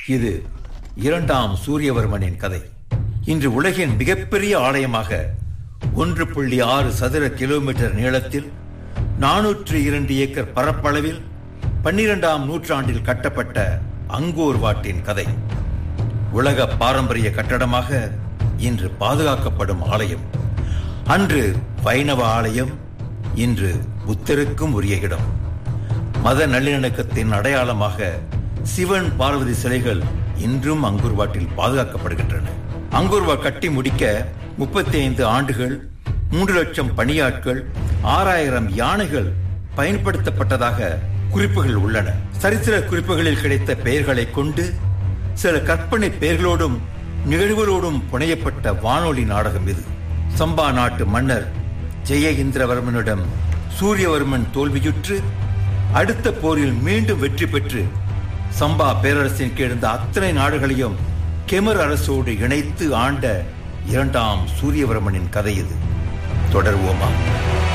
இது இரண்டாம் சூரியவர்மனின் கதை இன்று உலகின் மிகப்பெரிய ஆலயமாக ஒன்று புள்ளி ஆறு சதுர கிலோமீட்டர் நீளத்தில் நானூற்று இரண்டு ஏக்கர் பரப்பளவில் பன்னிரெண்டாம் நூற்றாண்டில் கட்டப்பட்ட அங்கோர் வாட்டின் கதை உலக பாரம்பரிய கட்டடமாக இன்று பாதுகாக்கப்படும் ஆலயம் அன்று வைணவ ஆலயம் இன்று புத்தருக்கும் உரிய இடம் மத நல்லிணக்கத்தின் அடையாளமாக சிவன் பார்வதி சிலைகள் இன்றும் அங்கூர்வாட்டில் பாதுகாக்கப்படுகின்றன அங்கூர்வா கட்டி முடிக்க முப்பத்தி ஐந்து ஆண்டுகள் மூன்று லட்சம் பணியாட்கள் ஆறாயிரம் யானைகள் பயன்படுத்தப்பட்டதாக குறிப்புகள் உள்ளன சரித்திர குறிப்புகளில் கிடைத்த பெயர்களை கொண்டு சில கற்பனை பெயர்களோடும் நிகழ்வுகளோடும் புனையப்பட்ட வானொலி நாடகம் இது சம்பா நாட்டு மன்னர் ஜெய இந்திரவர்மனிடம் சூரியவர்மன் தோல்வியுற்று அடுத்த போரில் மீண்டும் வெற்றி பெற்று சம்பா பேரரசின் கீழ் இருந்த அத்தனை நாடுகளையும் கெமர் அரசோடு இணைத்து ஆண்ட இரண்டாம் சூரியவர்மனின் கதை இது தொடர்வோமா